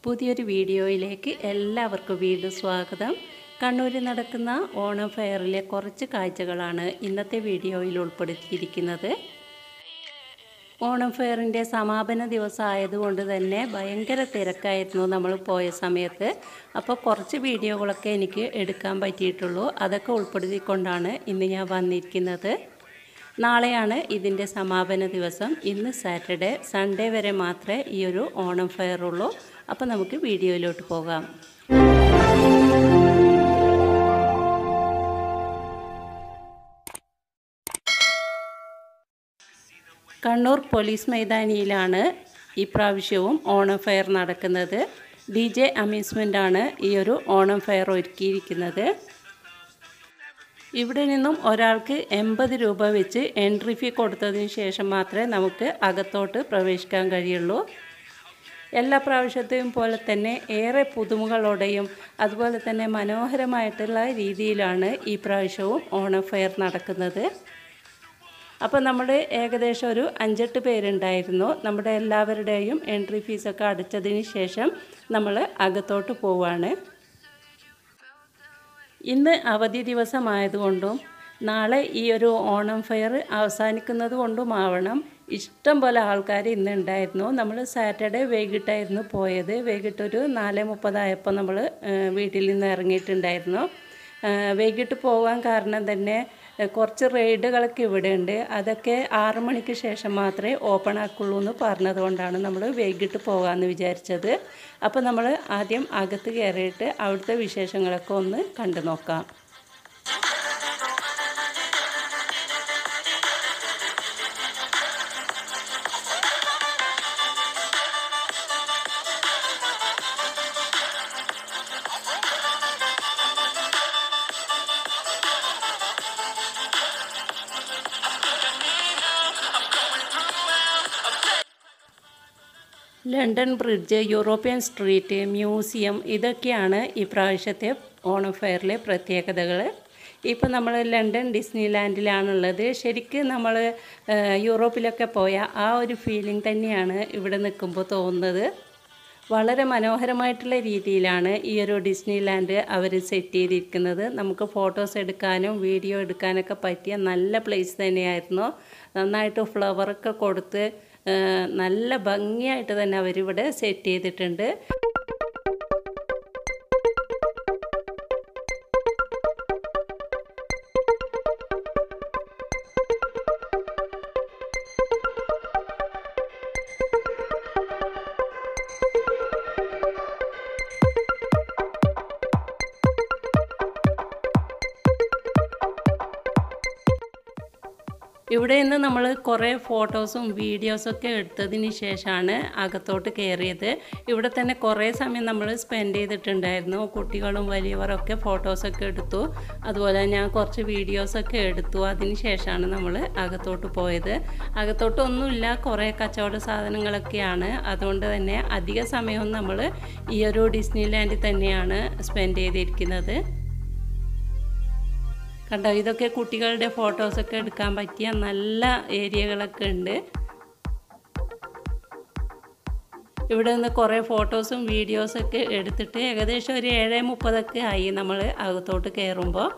പുതിയൊരു വീഡിയോയിലേക്ക് എല്ലാവർക്കും വീണ്ടും സ്വാഗതം കണ്ണൂരിൽ നടക്കുന്ന ഓണം ഫെയറിലെ കുറച്ച് കാഴ്ചകളാണ് ഇന്നത്തെ വീഡിയോയിൽ ഉൾപ്പെടുത്തിയിരിക്കുന്നത് ഓണം ഫെയറിൻ്റെ സമാപന ദിവസം ആയതുകൊണ്ട് തന്നെ ഭയങ്കര തിരക്കായിരുന്നു നമ്മൾ പോയ സമയത്ത് അപ്പോൾ കുറച്ച് വീഡിയോകളൊക്കെ എനിക്ക് എടുക്കാൻ പറ്റിയിട്ടുള്ളൂ അതൊക്കെ ഉൾപ്പെടുത്തിക്കൊണ്ടാണ് ഇന്ന് ഞാൻ വന്നിരിക്കുന്നത് നാളെയാണ് ഇതിൻ്റെ സമാപന ദിവസം ഇന്ന് സാറ്റർഡേ സൺഡേ വരെ മാത്രമേ ഈ ഒരു ഓണം ഫെയർ ഉള്ളൂ അപ്പോൾ നമുക്ക് വീഡിയോയിലോട്ട് പോകാം കണ്ണൂർ പോലീസ് മൈതാനിയിലാണ് ഈ പ്രാവശ്യവും ഓണം ഫെയർ നടക്കുന്നത് ഡി ജെ അമ്യൂസ്മെൻ്റാണ് ഈ ഒരു ഓണം ഫെയർ ഒരുക്കിയിരിക്കുന്നത് ഇവിടെ നിന്നും ഒരാൾക്ക് എൺപത് രൂപ വെച്ച് എൻട്രി ഫീ കൊടുത്തതിന് ശേഷം മാത്രമേ നമുക്ക് അകത്തോട്ട് പ്രവേശിക്കാൻ കഴിയുള്ളൂ എല്ലാ പ്രാവശ്യത്തെയും പോലെ തന്നെ ഏറെ പുതുമകളോടെയും അതുപോലെ തന്നെ മനോഹരമായിട്ടുള്ള രീതിയിലാണ് ഈ പ്രാവശ്യവും ഓണം ഫെയർ നടക്കുന്നത് അപ്പോൾ നമ്മൾ ഏകദേശം ഒരു അഞ്ചെട്ട് പേരുണ്ടായിരുന്നു നമ്മുടെ എല്ലാവരുടെയും എൻട്രി ഫീസൊക്കെ അടച്ചതിന് ശേഷം നമ്മൾ അകത്തോട്ട് പോവാണ് ഇന്ന് അവധി ദിവസമായതുകൊണ്ടും നാളെ ഈ ഒരു ഓണം ഫെയർ അവസാനിക്കുന്നത് കൊണ്ടുമാവണം ഇഷ്ടം പോലെ ആൾക്കാർ ഇന്ന് ഉണ്ടായിരുന്നു നമ്മൾ സാറ്റർഡേ വൈകിട്ടായിരുന്നു പോയത് വൈകിട്ടൊരു നാല് മുപ്പതായപ്പോൾ നമ്മൾ വീട്ടിൽ നിന്ന് ഇറങ്ങിയിട്ടുണ്ടായിരുന്നു വൈകിട്ട് പോകാൻ കാരണം തന്നെ കുറച്ച് റൈഡുകളൊക്കെ ഇവിടെ ഉണ്ട് അതൊക്കെ ആറ് മണിക്ക് ശേഷം മാത്രമേ ഓപ്പൺ ആക്കുള്ളൂ എന്ന് പറഞ്ഞതുകൊണ്ടാണ് നമ്മൾ വൈകിട്ട് പോകാമെന്ന് വിചാരിച്ചത് അപ്പോൾ നമ്മൾ ആദ്യം അകത്ത് കയറിയിട്ട് അവിടുത്തെ വിശേഷങ്ങളൊക്കെ ഒന്ന് കണ്ടു നോക്കാം London bridge European street museum ഇതൊക്കെയാണ് ഈ പ്രാവശ്യത്തെ ഓണം ഫെയറിലെ പ്രത്യേകതകൾ ഇപ്പോൾ നമ്മൾ ലണ്ടൻ ഡിസ്നി ലാൻഡിലാണുള്ളത് ശരിക്കും നമ്മൾ യൂറോപ്പിലൊക്കെ പോയ ആ ഒരു ഫീലിംഗ് തന്നെയാണ് ഇവിടെ നിൽക്കുമ്പോൾ തോന്നുന്നത് വളരെ മനോഹരമായിട്ടുള്ള രീതിയിലാണ് ഈ ഒരു ഡിസ്നി ലാൻഡ് അവർ സെറ്റ് ചെയ്തിരിക്കുന്നത് നമുക്ക് ഫോട്ടോസ് എടുക്കാനും വീഡിയോ എടുക്കാനൊക്കെ പറ്റിയ നല്ല പ്ലേസ് തന്നെയായിരുന്നു നന്നായിട്ട് ഫ്ലവറൊക്കെ കൊടുത്ത് നല്ല ഭംഗിയായിട്ട് തന്നെ അവരിവിടെ സെറ്റ് ചെയ്തിട്ടുണ്ട് ഇവിടെ നിന്ന് നമ്മൾ കുറേ ഫോട്ടോസും വീഡിയോസൊക്കെ എടുത്തതിന് ശേഷമാണ് അകത്തോട്ട് കയറിയത് ഇവിടെ തന്നെ കുറേ സമയം നമ്മൾ സ്പെൻഡ് ചെയ്തിട്ടുണ്ടായിരുന്നു കുട്ടികളും വലിയവരൊക്കെ ഫോട്ടോസൊക്കെ എടുത്തു അതുപോലെ ഞാൻ കുറച്ച് വീഡിയോസൊക്കെ എടുത്തു അതിന് ശേഷമാണ് നമ്മൾ അകത്തോട്ട് പോയത് അകത്തോട്ടൊന്നുമില്ല കുറേ കച്ചവട സാധനങ്ങളൊക്കെയാണ് അതുകൊണ്ട് തന്നെ അധിക സമയവും നമ്മൾ ഈ ഒരു ഡിസ്നി ലാൻഡിൽ തന്നെയാണ് സ്പെൻഡ് ചെയ്തിരിക്കുന്നത് കണ്ടോ ഇതൊക്കെ കുട്ടികളുടെ ഫോട്ടോസൊക്കെ എടുക്കാൻ പറ്റിയ നല്ല ഏരിയകളൊക്കെ ഉണ്ട് ഇവിടെ നിന്ന് കുറേ ഫോട്ടോസും വീഡിയോസൊക്കെ എടുത്തിട്ട് ഏകദേശം ഒരു ഏഴ് മുപ്പതൊക്കെ ആയി നമ്മൾ അകത്തോട്ട് കയറുമ്പോൾ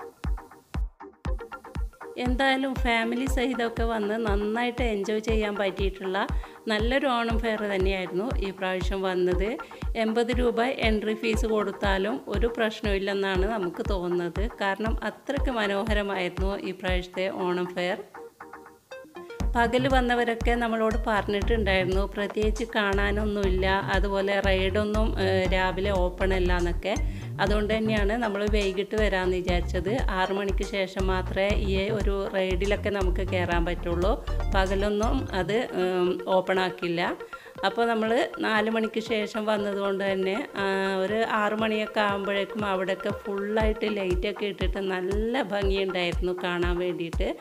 എന്തായാലും ഫാമിലി സഹിതമൊക്കെ വന്ന് നന്നായിട്ട് എൻജോയ് ചെയ്യാൻ പറ്റിയിട്ടുള്ള നല്ലൊരു ഓണം ഫെയർ തന്നെയായിരുന്നു ഈ പ്രാവശ്യം വന്നത് എൺപത് രൂപ എൻട്രി ഫീസ് കൊടുത്താലും ഒരു പ്രശ്നമില്ലെന്നാണ് നമുക്ക് തോന്നുന്നത് കാരണം അത്രയ്ക്ക് മനോഹരമായിരുന്നു ഈ പ്രാവശ്യത്തെ ഓണം ഫെയർ പകൽ വന്നവരൊക്കെ നമ്മളോട് പറഞ്ഞിട്ടുണ്ടായിരുന്നു പ്രത്യേകിച്ച് കാണാനൊന്നുമില്ല അതുപോലെ റൈഡൊന്നും രാവിലെ ഓപ്പൺ അല്ല എന്നൊക്കെ അതുകൊണ്ട് തന്നെയാണ് നമ്മൾ വൈകിട്ട് വരാമെന്ന് വിചാരിച്ചത് ആറു മണിക്ക് ശേഷം മാത്രമേ ഈ ഒരു റൈഡിലൊക്കെ നമുക്ക് കയറാൻ പറ്റുള്ളൂ പകലൊന്നും അത് ഓപ്പൺ ആക്കില്ല അപ്പോൾ നമ്മൾ നാല് മണിക്ക് ശേഷം വന്നതുകൊണ്ട് തന്നെ ഒരു ആറു മണിയൊക്കെ ആകുമ്പോഴേക്കും അവിടെയൊക്കെ ഫുള്ളായിട്ട് ലൈറ്റൊക്കെ ഇട്ടിട്ട് നല്ല ഭംഗിയുണ്ടായിരുന്നു കാണാൻ വേണ്ടിയിട്ട്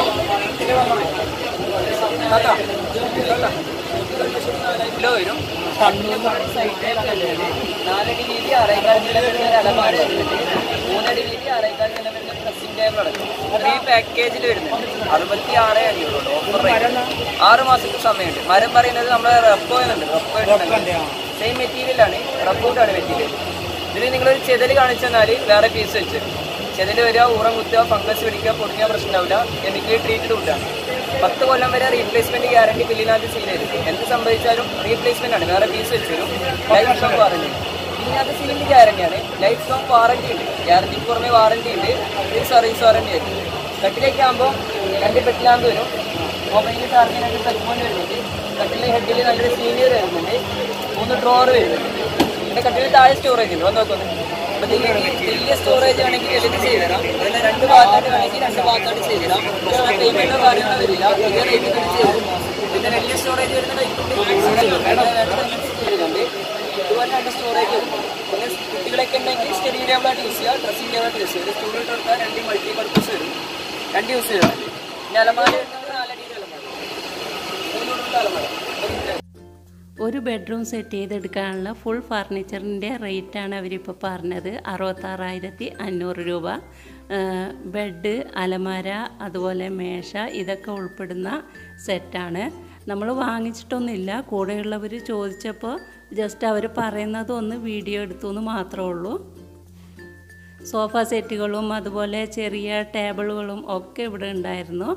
കിലോ വരും നാലടി വീതി ആറേക്കാൽ നീളം വരുന്ന ഒരു അലമാര വരുന്നുണ്ട് മൂന്നടി വീതി ആറേക്കാൽ നീളം വരുന്ന ഒരു ഡ്രസ്സിംഗ് ടേബിൾ അടക്കം ത്രീ പാക്കേജിൽ വരുന്നുണ്ട് അറുപത്തി ആറ് അടിയുള്ളൂ ഓഫർ റേറ്റ് ആറ് മാസത്തെ സമയമുണ്ട് മരം പറയുന്നത് നമ്മുടെ റബ്ബോ എന്നുണ്ട് റബ്ബോ സെയിം മെറ്റീരിയൽ ആണ് റബ്ബോട്ടാണ് മെറ്റീരിയൽ ഇതിൽ നിങ്ങളൊരു ചെതല് കാണിച്ചു തന്നാൽ വേറെ പീസ് വെച്ച് ചെതല് വരിക ഊറം കുത്തുക ഫംഗസ് പിടിക്കുക പൊടിഞ്ഞ പ്രശ്നമാവില്ല കെമിക്കലി ട്രീറ്റഡ് ഫുഡാണ് പത്ത് കൊല്ലം വരെ റീപ്ലേസ്മെന്റ് ഗ്യാരണ്ടി ബില്ലിനകത്ത് സീൽ ചെയ്തു എന്ത് സംഭവിച്ചാലും റീപ്ലേസ്മെന്റ് ആണ് വേറെ പീസ് വെച്ച് തരും ലൈഫ് ലോങ് വാറണ്ടി ഇതിനകത്ത് സീലിന്റെ ഗ്യാരണ്ടിയാണ് ലൈഫ് ലോങ് വാറണ്ടി ഉണ്ട് ഗ്യാരണ്ടിക്ക് പുറമെ വാറണ്ടി ഉണ്ട് ഇത് സർവീസ് വാറണ്ടി ആയിരിക്കും കട്ടിലേക്ക് ആകുമ്പോൾ രണ്ട് പെട്ടിലാന്ത് വരും മൊബൈൽ ചാർജിനൊക്കെ ടച്ച് പോയിന്റ് വരുന്നുണ്ട് കട്ടിലെ ഹെഡിൽ നല്ലൊരു സീനിയർ വരുന്നുണ്ട് മൂന്ന് ഡ്രോവർ വരുന്നുണ്ട് പിന്നെ കട്ടിൽ താഴെ സ്റ്റോറേജ് ഉണ്ട് വന്ന് നോക്കുന്നു അപ്പൊ ഇതില് വലിയ സ്റ്റോറേജ് ആണെങ്കിൽ ഇതിന് ചെയ്ത് തരാം അതിന് രണ്ട് ഭാഗത്തായിട്ട് വേണമെങ്കിൽ രണ്ട് ഭാഗത്തായിട്ട് ചെയ്ത് തരാം പേയ്മെന്റോ കാര്യങ്ങളോ വരില്ല വലിയ റേറ്റ് തന്നെ ചെയ്ത് തരും. പിന്നെ വലിയ സ്റ്റോറേജ് വരുന്ന ചെയ്യുന്നുണ്ട് ഇതുപോലെ രണ്ട് സ്റ്റോറേജ് വരും പിന്നെ കുട്ടികളൊക്കെ ഉണ്ടെങ്കിൽ സ്റ്റഡി ടേബിളായിട്ട് യൂസ് ചെയ്യുക ഡ്രസ്സിംഗ് ടേബിളായിട്ട് യൂസ് ചെയ്യുക സ്കൂളിൽ കൊടുത്താൽ രണ്ട് മൾട്ടി പർപ്പസ് വരും രണ്ട് യൂസ് ചെയ്താൽ മതി പിന്നെ അലമാര വരുന്നത് നാലടിയുടെ അലമാര മൂന്നൂറിൻ്റെ അലമാര ഒരു ബെഡ്റൂം സെറ്റ് ചെയ്തെടുക്കാനുള്ള ഫുൾ ഫർണിച്ചറിൻ്റെ റേറ്റാണ് അവരിപ്പോൾ പറഞ്ഞത് അറുപത്താറായിരത്തി അഞ്ഞൂറ് രൂപ ബെഡ് അലമാര അതുപോലെ മേശ ഇതൊക്കെ ഉൾപ്പെടുന്ന സെറ്റാണ് നമ്മൾ വാങ്ങിച്ചിട്ടൊന്നുമില്ല കൂടെയുള്ളവർ ചോദിച്ചപ്പോൾ ജസ്റ്റ് അവർ പറയുന്നതൊന്ന് വീഡിയോ എടുത്തു എന്ന് മാത്രമേ ഉള്ളൂ സോഫ സെറ്റുകളും അതുപോലെ ചെറിയ ടേബിളുകളും ഒക്കെ ഇവിടെ ഉണ്ടായിരുന്നു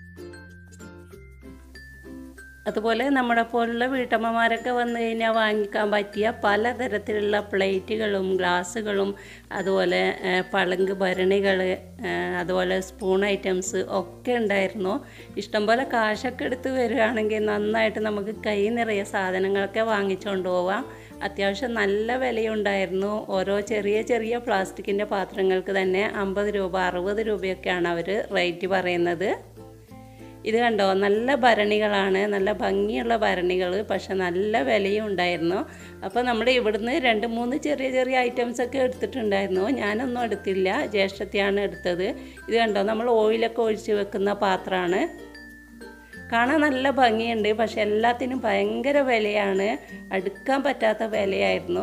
അതുപോലെ നമ്മളെ പോലുള്ള വീട്ടമ്മമാരൊക്കെ വന്നു കഴിഞ്ഞാൽ വാങ്ങിക്കാൻ പറ്റിയ പലതരത്തിലുള്ള പ്ലേറ്റുകളും ഗ്ലാസ്സുകളും അതുപോലെ ഏഹ്, പളങ്ക് ഭരണികൾ അതുപോലെ സ്പൂൺ ഐറ്റംസ് ഒക്കെ ഉണ്ടായിരുന്നു ഇഷ്ടംപോലെ കാശൊക്കെ എടുത്ത് വരികയാണെങ്കിൽ നന്നായിട്ട് നമുക്ക് കൈ നിറയെ സാധനങ്ങളൊക്കെ വാങ്ങിച്ചുകൊണ്ട് പോവാം അത്യാവശ്യം നല്ല വിലയുണ്ടായിരുന്നു ഓരോ ചെറിയ ചെറിയ പ്ലാസ്റ്റിക്കിൻ്റെ പാത്രങ്ങൾക്ക് തന്നെ അമ്പത് രൂപ അറുപത് രൂപയൊക്കെയാണ് അവർ റേറ്റ് പറയുന്നത് ഇത് കണ്ടോ നല്ല ഭരണികളാണ് നല്ല ഭംഗിയുള്ള ഭരണികൾ പക്ഷെ നല്ല വിലയും ഉണ്ടായിരുന്നു അപ്പോൾ നമ്മൾ ഇവിടുന്ന് രണ്ട് മൂന്ന് ചെറിയ ചെറിയ ഐറ്റംസ് ഒക്കെ എടുത്തിട്ടുണ്ടായിരുന്നു ഞാനൊന്നും എടുത്തില്ല ജ്യേഷ്ഠത്തെയാണ് എടുത്തത് ഇത് കണ്ടോ നമ്മൾ ഓയിലൊക്കെ ഒഴിച്ച് വെക്കുന്ന പാത്രമാണ് കാണാൻ നല്ല ഭംഗിയുണ്ട് പക്ഷെ എല്ലാത്തിനും ഭയങ്കര വിലയാണ് അടുക്കാൻ പറ്റാത്ത വിലയായിരുന്നു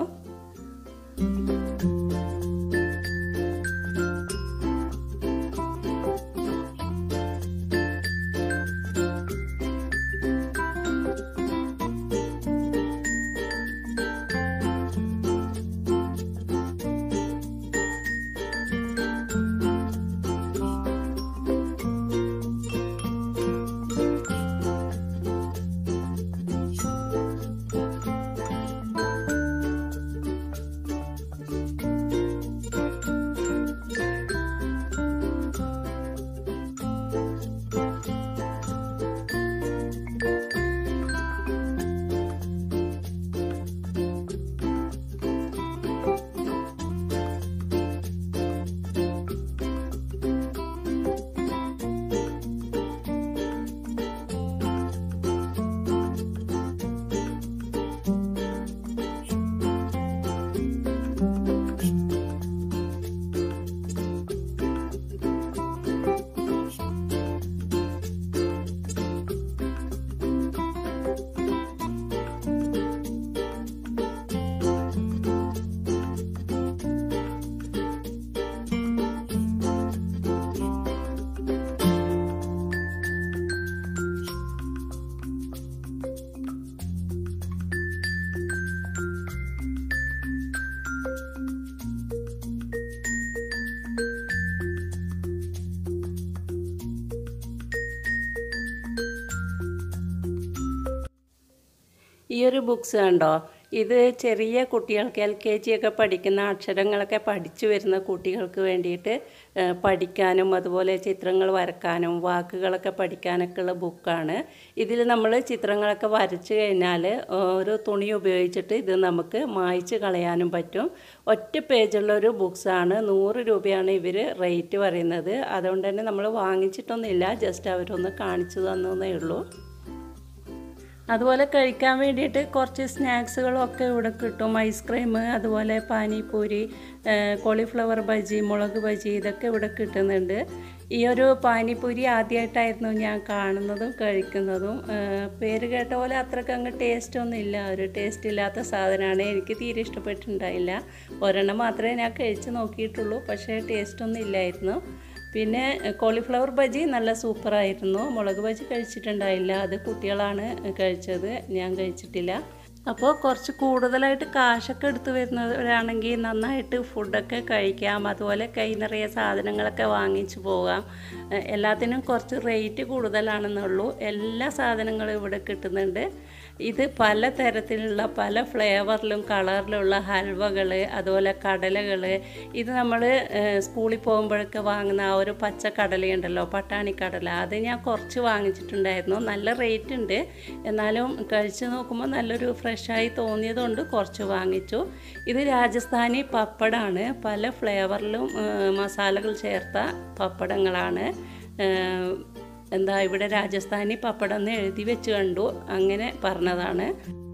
ഈ ഒരു ബുക്സ് കണ്ടോ ഇത് ചെറിയ കുട്ടികൾക്ക് എൽ കെ ജി ഒക്കെ പഠിക്കുന്ന അക്ഷരങ്ങളൊക്കെ പഠിച്ചു വരുന്ന കുട്ടികൾക്ക് വേണ്ടിയിട്ട് ഏഹ്, പഠിക്കാനും അതുപോലെ ചിത്രങ്ങൾ വരക്കാനും വാക്കുകളൊക്കെ പഠിക്കാനൊക്കെ ഉള്ള ബുക്കാണ് ഇതിൽ നമ്മൾ ചിത്രങ്ങളൊക്കെ വരച്ചു കഴിഞ്ഞാൽ ഒരു തുണി ഉപയോഗിച്ചിട്ട് ഇത് നമുക്ക് മായ്ച്ച് കളയാനും പറ്റും ഒറ്റ പേജുള്ള ഒരു ബുക്സാണ് നൂറ് രൂപയാണ് ഇവർ റേറ്റ് പറയുന്നത് അതുകൊണ്ട് തന്നെ നമ്മൾ വാങ്ങിച്ചിട്ടൊന്നുമില്ല ജസ്റ്റ് അവരൊന്ന് കാണിച്ചു തന്നേ ഉള്ളൂ അതുപോലെ കഴിക്കാൻ വേണ്ടിയിട്ട് കുറച്ച് സ്നാക്സുകളും ഒക്കെ ഇവിടെ കിട്ടും ഐസ്ക്രീം അതുപോലെ പാനിപൂരി കോളിഫ്ലവർ ബജി മുളക് ബജി ഇതൊക്കെ ഇവിടെ കിട്ടുന്നുണ്ട് ഈ ഒരു പാനിപ്പൂരി ആദ്യമായിട്ടായിരുന്നു ഞാൻ കാണുന്നതും കഴിക്കുന്നതും ആ, പേര് കേട്ട പോലെ അത്രയ്ക്ക് അങ്ങ് ടേസ്റ്റ് ഒന്നും ഇല്ല ഒരു ടേസ്റ്റ് ഇല്ലാത്ത സാധനമാണ് എനിക്ക് തീരെ ഇഷ്ടപ്പെട്ടിട്ടുണ്ടായില്ല ഒരെണ്ണം മാത്രമേ ഞാൻ കഴിച്ച് നോക്കിയിട്ടുള്ളൂ പക്ഷേ ടേസ്റ്റ് ഒന്നും ഇല്ലായിരുന്നു പിന്നെ കോളിഫ്ലവർ ബജി നല്ല സൂപ്പറായിരുന്നു മുളക് ബജി കഴിച്ചിട്ടുണ്ടായില്ല അത് കുട്ടികളാണ് കഴിച്ചത് ഞാൻ കഴിച്ചിട്ടില്ല അപ്പോൾ കുറച്ച് കൂടുതലായിട്ട് കാശൊക്കെ എടുത്തു വരുന്നവരാണെങ്കിൽ നന്നായിട്ട് ഫുഡൊക്കെ കഴിക്കാം അതുപോലെ കൈ നിറയെ സാധനങ്ങളൊക്കെ വാങ്ങിച്ചു പോകാം എ- എല്ലാത്തിനും കുറച്ച് റേറ്റ് കൂടുതലാണെന്നുള്ളൂ എല്ലാ സാധനങ്ങളും ഇവിടെ കിട്ടുന്നുണ്ട് ഇത് പല തരത്തിലുള്ള പല ഫ്ലേവറിലും കളറിലുള്ള ഹൽവകൾ അതുപോലെ കടലകൾ ഇത് നമ്മൾ സ്കൂളിൽ പോകുമ്പോഴൊക്കെ വാങ്ങുന്ന ആ ഒരു പച്ച കടലയുണ്ടല്ലോ പട്ടാണി കടല അത് ഞാൻ കുറച്ച് വാങ്ങിച്ചിട്ടുണ്ടായിരുന്നു നല്ല റേറ്റ് ഉണ്ട് എന്നാലും കഴിച്ച് നോക്കുമ്പോൾ നല്ലൊരു ഫ്രഷായി തോന്നിയതുകൊണ്ട് കുറച്ച് വാങ്ങിച്ചു ഇത് രാജസ്ഥാനി പപ്പടാണ് പല ഫ്ലേവറിലും മസാലകൾ ചേർത്ത പപ്പടങ്ങളാണ് ഏഹ്, എന്താ ഇവിടെ രാജസ്ഥാനി പപ്പടം എന്ന് എഴുതി വെച്ച് കണ്ടു അങ്ങനെ പറഞ്ഞതാണ്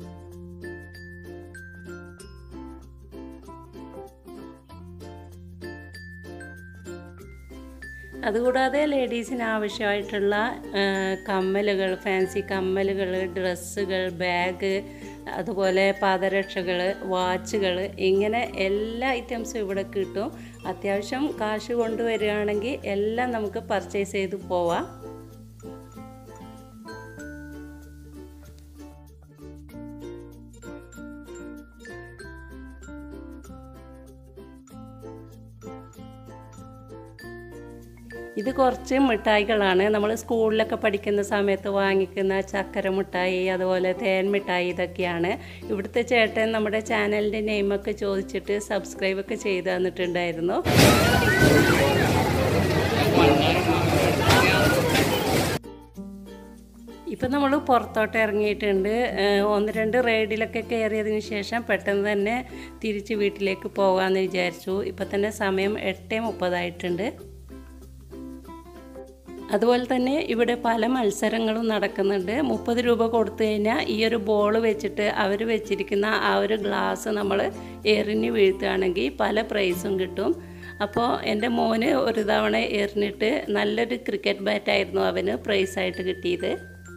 അതുകൂടാതെ ലേഡീസിന് ആവശ്യമായിട്ടുള്ള ആ, കമ്മലുകൾ ഫാൻസി കമ്മലുകൾ ഡ്രസ്സുകൾ ബാഗ് അതുപോലെ പാദരക്ഷകൾ വാച്ചുകൾ ഇങ്ങനെ എല്ലാ ഐറ്റംസും ഇവിടെ കിട്ടും അത്യാവശ്യം കാശ് കൊണ്ടുവരികയാണെങ്കിൽ എല്ലാം നമുക്ക് പർച്ചേസ് ചെയ്ത് പോവാം ഇത് കുറച്ച് മിഠായികളാണ് നമ്മൾ സ്കൂളിലൊക്കെ പഠിക്കുന്ന സമയത്ത് വാങ്ങിക്കുന്ന ചക്കര മിഠായി അതുപോലെ തേൻ മിഠായി ഇതൊക്കെയാണ് ഇവിടുത്തെ ചേട്ടൻ നമ്മുടെ ചാനലിൻ്റെ നെയിമൊക്കെ ചോദിച്ചിട്ട് സബ്സ്ക്രൈബ് ഒക്കെ ചെയ്ത് തന്നിട്ടുണ്ടായിരുന്നു ഇപ്പം നമ്മൾ പുറത്തോട്ട് ഇറങ്ങിയിട്ടുണ്ട് ഏഹ് ഒന്ന് രണ്ട് റൈഡിലൊക്കെ കയറിയതിന് ശേഷം പെട്ടെന്ന് തന്നെ തിരിച്ച് വീട്ടിലേക്ക് പോകാമെന്ന് വിചാരിച്ചു ഇപ്പം തന്നെ സമയം എട്ട് മുപ്പതായിട്ടുണ്ട് അതുപോലെ തന്നെ ഇവിടെ പല മത്സരങ്ങളും നടക്കുന്നുണ്ട് മുപ്പത് രൂപ കൊടുത്തു കഴിഞ്ഞാൽ ഈ ഒരു ബോൾ വെച്ചിട്ട് അവർ വെച്ചിരിക്കുന്ന ആ ഒരു ഗ്ലാസ് നമ്മൾ എറിഞ്ഞ് വീഴ്ത്തുകയാണെങ്കിൽ പല പ്രൈസും കിട്ടും അപ്പോൾ എൻ്റെ മോന് ഒരു തവണ എറിഞ്ഞിട്ട് നല്ലൊരു ക്രിക്കറ്റ് ബാറ്റായിരുന്നു അവന് പ്രൈസായിട്ട് കിട്ടിയത്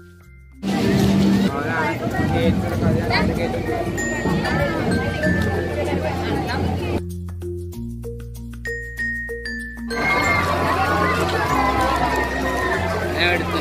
ഞാൻ എടുത്തു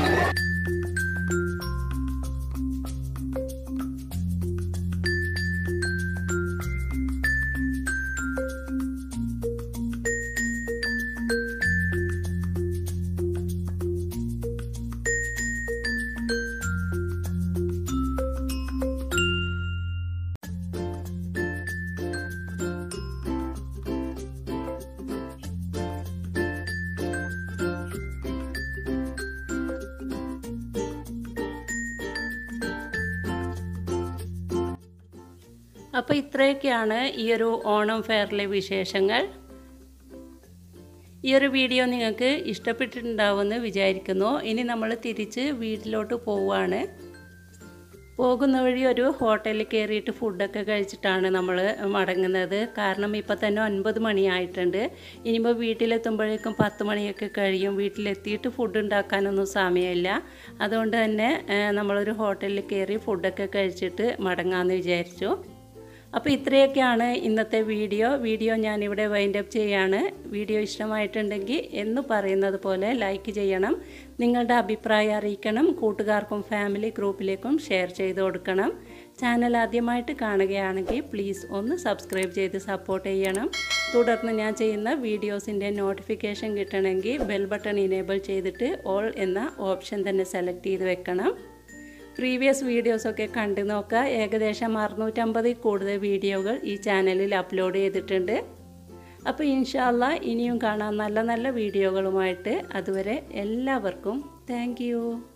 അപ്പോൾ ഇത്രയൊക്കെയാണ് ഈ ഒരു ഓണം ഫെയറിലെ വിശേഷങ്ങൾ ഈ ഒരു വീഡിയോ നിങ്ങൾക്ക് ഇഷ്ടപ്പെട്ടിട്ടുണ്ടാവുമെന്ന് വിചാരിക്കുന്നു ഇനി നമ്മൾ തിരിച്ച് വീട്ടിലോട്ട് പോവുകയാണ് പോകുന്ന വഴി ഒരു ഹോട്ടലിൽ കയറിയിട്ട് ഫുഡൊക്കെ കഴിച്ചിട്ടാണ് നമ്മൾ മടങ്ങുന്നത് കാരണം ഇപ്പം തന്നെ ഒൻപത് മണിയായിട്ടുണ്ട് ഇനിയിപ്പോൾ വീട്ടിലെത്തുമ്പോഴേക്കും പത്ത് മണിയൊക്കെ കഴിയും വീട്ടിലെത്തിയിട്ട് ഫുഡ് ഉണ്ടാക്കാനൊന്നും സമയമില്ല അതുകൊണ്ട് തന്നെ ഏഹ്, നമ്മളൊരു ഹോട്ടലിൽ കയറി ഫുഡൊക്കെ കഴിച്ചിട്ട് മടങ്ങാമെന്ന് വിചാരിച്ചു അപ്പോൾ ഇത്രയൊക്കെയാണ് ഇന്നത്തെ വീഡിയോ വീഡിയോ ഞാനിവിടെ വൈൻഡ് അപ്പ് ചെയ്യാണ് വീഡിയോ ഇഷ്ടമായിട്ടുണ്ടെങ്കിൽ എന്ന് പറയുന്നത് പോലെ ലൈക്ക് ചെയ്യണം നിങ്ങളുടെ അഭിപ്രായം അറിയിക്കണം കൂട്ടുകാർക്കും ഫാമിലി ഗ്രൂപ്പിലേക്കും ഷെയർ ചെയ്ത് കൊടുക്കണം ചാനൽ ആദ്യമായിട്ട് കാണുകയാണെങ്കിൽ പ്ലീസ് ഒന്ന് സബ്സ്ക്രൈബ് ചെയ്ത് സപ്പോർട്ട് ചെയ്യണം തുടർന്ന് ഞാൻ ചെയ്യുന്ന വീഡിയോസിൻ്റെ നോട്ടിഫിക്കേഷൻ കിട്ടണമെങ്കിൽ ബെൽ ബട്ടൺ ഇനേബിൾ ചെയ്തിട്ട് ഓൾ എന്ന ഓപ്ഷൻ തന്നെ സെലക്ട് ചെയ്ത് വെക്കണം പ്രീവിയസ് വീഡിയോസൊക്കെ കണ്ടു നോക്കുക ഏകദേശം അറുന്നൂറ്റമ്പതിൽ കൂടുതൽ വീഡിയോകൾ ഈ ചാനലിൽ അപ്ലോഡ് ചെയ്തിട്ടുണ്ട് അപ്പോൾ ഇൻഷാല്ല ഇനിയും കാണാം നല്ല നല്ല വീഡിയോകളുമായിട്ട് അതുവരെ എല്ലാവർക്കും താങ്ക്